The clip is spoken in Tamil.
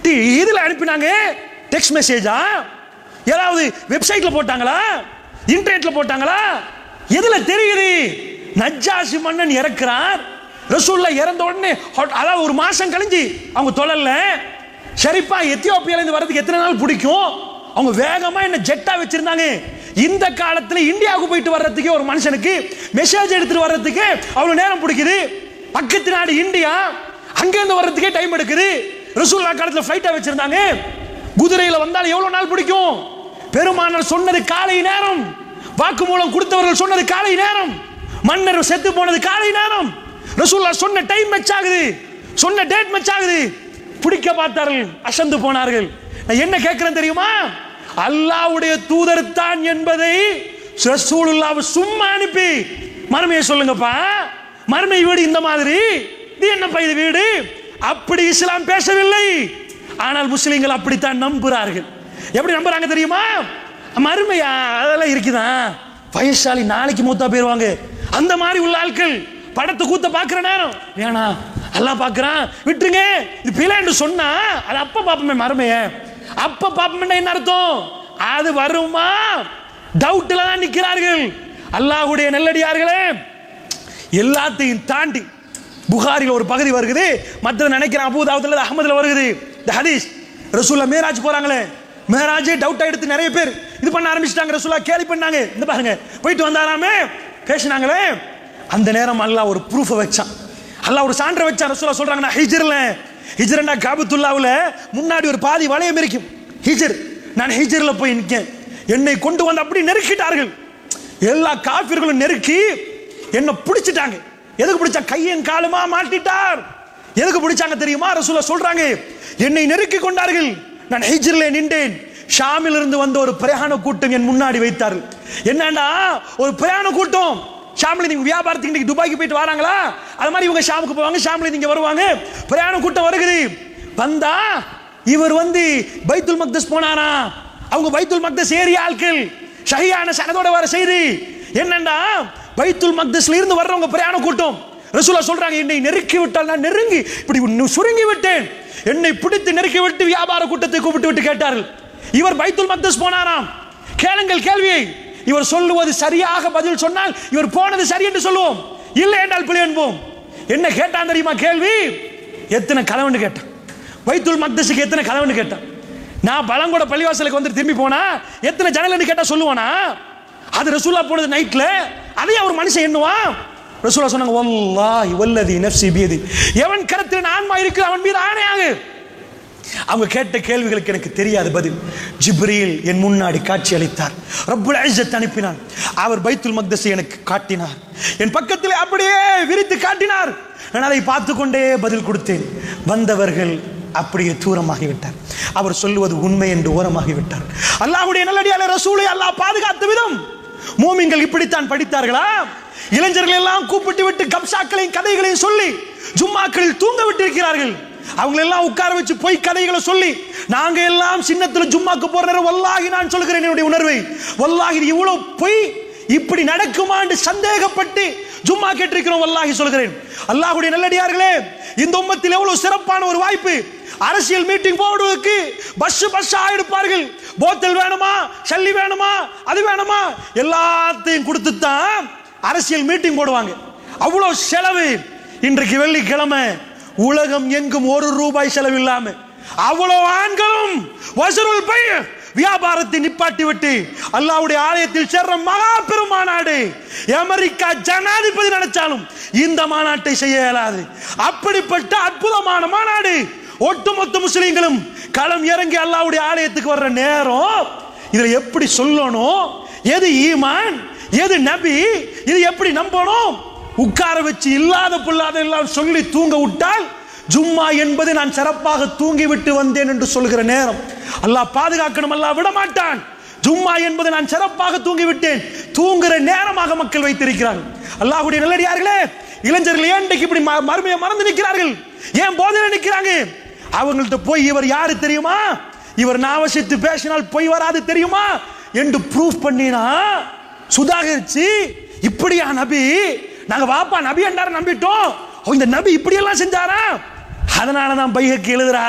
டி- இதுல அனுப்பினாங்க டெக்ஸ்ட் மெசேஜா ஏதாவது வெப்சைட்ல போட்டாங்களா இன்டர்நெட்ல போட்டாங்களா எதுல தெரியுது நஜ்ஜாசி மன்னன் இறக்குறார் ரசூல்லா இறந்த உடனே ஹொட்- அதாவது ஒரு மாசம் கழிஞ்சு அவங்க தொழல ஷரிப்பா எத்தியோப்பியால இருந்து வர்றதுக்கு எத்தனை நாள் பிடிக்கும் அவங்க வேகமா என்ன ஜெட்டா வச்சிருந்தாங்க இந்த காலத்துல இந்தியாவுக்கு போயிட்டு வர்றதுக்கு ஒரு மனுஷனுக்கு மெசேஜ் எடுத்துட்டு வர்றதுக்கு அவ்வளவு நேரம் பிடிக்குது பக்கத்து நாடு இந்தியா அங்க இருந்து வர்றதுக்கே டைம் எடுக்குது ரசூல்லா காலத்துல ஃபிளைட்டா வச்சிருந்தாங்க குதிரையில வந்தால் எவ்வளவு நாள் பிடிக்கும் பெருமானார் சொன்னது காலை நேரம் வாக்குமூலம் கொடுத்தவர்கள் சொன்னது காலை நேரம் மன்னர் செத்து போனது காலை நேரம் ரசூல்லா சொன்ன டைம் மேட்ச் ஆகுது சொன்ன டேட் மேட்ச் ஆகுது பிடிக்க பார்த்தார்கள் அசந்து போனார்கள் நான் என்ன கேட்கிறேன் தெரியுமா அல்லாஹ்வுடைய தூதர் தான் என்பதை ரசூலுல்லாஹ் சும்மா அனுப்பி மறுமையை சொல்லுங்கப்பா மறுமை வீடு இந்த மாதிரி இது என்னப்பா இது வீடு அப்படி இஸ்லாம் பேசவில்லை ஆனால் முஸ்லிம்கள் அப்படித்தான் நம்புகிறார்கள் எப்படி நம்புறாங்க தெரியுமா மறுமையா அதெல்லாம் இருக்குதான் வயசாலி நாளைக்கு மூத்தா போயிருவாங்க அந்த மாதிரி உள்ள ஆட்கள் படத்தை கூத்த பார்க்குற நேரம் வேணாம் எல்லாம் பார்க்குறான் விட்டுருங்க இது பிள்ளைன்னு சொன்னா அது அப்ப பார்ப்போமே மறுமைய அப்ப பார்ப்போம்னா என்ன அர்த்தம் அது வருமா டவுட்ல தான் நிற்கிறார்கள் அல்லாஹ்வுடைய நல்லடியார்களே எல்லாத்தையும் தாண்டி புகாரில் ஒரு பகுதி வருகுது மற்றது நினைக்கிறேன் அபூதாவத்தில் அகமதுல வருகுது இந்த ஹதீஸ் ரசூல்லா மேராஜ் போறாங்களே மேராஜே டவுட் எடுத்து நிறைய பேர் இது பண்ண ஆரம்பிச்சிட்டாங்க ரசூல்லா கேலி பண்ணாங்க இந்த பாருங்க போயிட்டு வந்தாராமே பேசினாங்களே அந்த நேரம் அல்லாஹ் ஒரு ப்ரூஃபை வச்சான் அல்லாஹ் ஒரு சான்றை வச்சான் ரசூல்லா சொல்றாங்க நான் ஹிஜ்ரில் ஹிஜ்ரண்டா காபத்துல்லாவில் முன்னாடி ஒரு பாதி வளையம் இருக்கும் ஹிஜ்ர் நான் ஹிஜ்ரில் போய் நிற்கேன் என்னை கொண்டு வந்து அப்படி நெருக்கிட்டார்கள் எல்லா காபிர்களும் நெருக்கி என்ன பிடிச்சிட்டாங்க எதுக்கு பிடிச்சா கையன் காலுமா மாட்டிட்டார் எதுக்கு பிடிச்சாங்க தெரியுமா ரசூலா சொல்றாங்க என்னை நெருக்கி கொண்டார்கள் நான் ஹிஜ்ரிலே நின்றேன் ஷாமில் இருந்து வந்த ஒரு பிரயாண கூட்டம் என் முன்னாடி வைத்தார்கள் என்னன்னா ஒரு பிரயாண கூட்டம் ஷாமில் நீங்க வியாபாரத்துக்கு இன்னைக்கு துபாய்க்கு போயிட்டு வராங்களா அது மாதிரி இவங்க ஷாமுக்கு போவாங்க ஷாமில் நீங்க வருவாங்க பிரயாண கூட்டம் வருகுது வந்தா இவர் வந்து பைத்துல் மக்தஸ் போனாரா அவங்க பைத்துல் மக்தஸ் ஏறிய ஆட்கள் ஷஹியான சனதோட வர செய்தி என்னன்னா பைத்துல் மக்தஸ்ல இருந்து வர்றவங்க பிரயாண கூட்டம் ரசூலா சொல்றாங்க என்னை நெருக்கி விட்டால் நான் நெருங்கி இப்படி இன்னும் சுருங்கி விட்டேன் என்னை பிடித்து நெருக்கி விட்டு வியாபார கூட்டத்தை கூப்பிட்டு விட்டு கேட்டார்கள் இவர் பைத்துல் மக்தஸ் போனாராம் கேளுங்கள் கேள்வியை இவர் சொல்லுவது சரியாக பதில் சொன்னால் இவர் போனது சரி என்று சொல்லுவோம் இல்லை என்றால் பிழை என்போம் என்ன கேட்டான் தெரியுமா கேள்வி எத்தனை கலவன்னு கேட்டான் பைத்துல் மக்தஸுக்கு எத்தனை கலவன்னு கேட்டான் நான் பழங்கோட பள்ளிவாசலுக்கு வந்து திரும்பி போனா எத்தனை ஜன்னல்னு கேட்டா சொல்லுவானா அது ரசூலா போனது நைட்ல அதையும் அவர் மனுஷன் எண்ணுவான் ரசூலா சொன்னாங்க வல்லாஹி வல்லதி நஃப்சி பியதி எவன் கருத்தில் ஆன்மா இருக்கு அவன் மீது ஆணையாக அவங்க கேட்ட கேள்விகளுக்கு எனக்கு தெரியாத பதில் ஜிப்ரீல் என் முன்னாடி காட்சி அளித்தார் ரப்புல் இஸ்ஸத் அனுப்பினார் அவர் பைத்துல் மக்தஸை எனக்கு காட்டினார் என் பக்கத்தில் அப்படியே விரித்து காட்டினார் நான் அதை பார்த்து கொண்டே பதில் கொடுத்தேன் வந்தவர்கள் அப்படியே தூரமாகிவிட்டார் அவர் சொல்லுவது உண்மை என்று ஓரமாகிவிட்டார் அல்லாஹ்வுடைய நல்லடியால ரசூலை அல்லாஹ் பாதுகாத்த விதம் மூமின்கள் இப்படித்தான் படித்தார்களா இளைஞர்கள் எல்லாம் கூப்பிட்டு விட்டு கப்சாக்களையும் கதைகளையும் சொல்லி ஜும்மாக்களில் தூங்க விட்டிருக்கிறார்கள் அவங்களை எல்லாம் உட்கார வச்சு பொய் கதைகளை சொல்லி நாங்க எல்லாம் சின்னத்துல ஜும்மாக்கு போற நேரம் வல்லாகி நான் சொல்கிறேன் என்னுடைய உணர்வை வல்லாகி இது இவ்வளவு பொய் இப்படி நடக்குமான்னு சந்தேகப்பட்டு ஜும்மா கேட்டிருக்கிறோம் வல்லாகி சொல்கிறேன் அல்லாஹ்வுடைய நல்லடியார்களே இந்த உம்மத்தில் எவ்வளவு சிறப்பான ஒரு வாய்ப்பு அரசியல் மீட்டிங் போடுவதற்கு பஸ் பஸ் எடுப்பார்கள் போத்தல் வேணுமா சல்லி வேணுமா அது வேணுமா எல்லாத்தையும் கொடுத்து தான் அரசியல் மீட்டிங் போடுவாங்க அவ்வளவு செலவு இன்றைக்கு வெள்ளிக்கிழமை உலகம் எங்கும் ஒரு ரூபாய் செலவு இல்லாம அவ்வளவு ஆண்களும் வசூல் பை வியாபாரத்தை நிப்பாட்டி விட்டு அல்லாவுடைய ஆலயத்தில் சேர்ற மகா பெரும் மாநாடு அமெரிக்கா ஜனாதிபதி நினைச்சாலும் இந்த மாநாட்டை செய்ய இயலாது அப்படிப்பட்ட அற்புதமான மாநாடு ஒட்டுமொத்த முஸ்லிம்களும் களம் இறங்கி அல்லாவுடைய ஆலயத்துக்கு வர்ற நேரம் இதுல எப்படி சொல்லணும் எது ஈமான் எது நபி இது எப்படி நம்பணும் உட்கார வச்சு இல்லாத பொல்லாத எல்லாம் சொல்லி தூங்க விட்டால் ஜும்மா என்பது நான் சிறப்பாக தூங்கி விட்டு வந்தேன் என்று சொல்கிற நேரம் அல்லாஹ் பாதுகாக்கணும் அல்லாஹ் விட மாட்டான் ஜும்மா என்பது நான் சிறப்பாக தூங்கி விட்டேன் தூங்குற நேரமாக மக்கள் வைத்திருக்கிறார்கள் அல்லாஹ்வுடைய நல்லடியார்களே இளைஞர்கள் ஏன் இன்றைக்கு இப்படி ம- மறுமையை மறந்து நிற்கிறார்கள் ஏன் போதையில நிற்கிறாங்க அவங்கள்ட்ட போய் இவர் யாரு தெரியுமா இவர் நாவசித்து பேசினால் பொய் வராது தெரியுமா என்று ப்ரூஃப் பண்ணினா சுதாகரிச்சு இப்படியா நபி நாங்க வாப்பா நபி என்றாரு நம்பிட்டோம் ஓ, இந்த நபி இப்படி எல்லாம் செஞ்சாரா அதனால தான் பைகக்கு எழுதுறா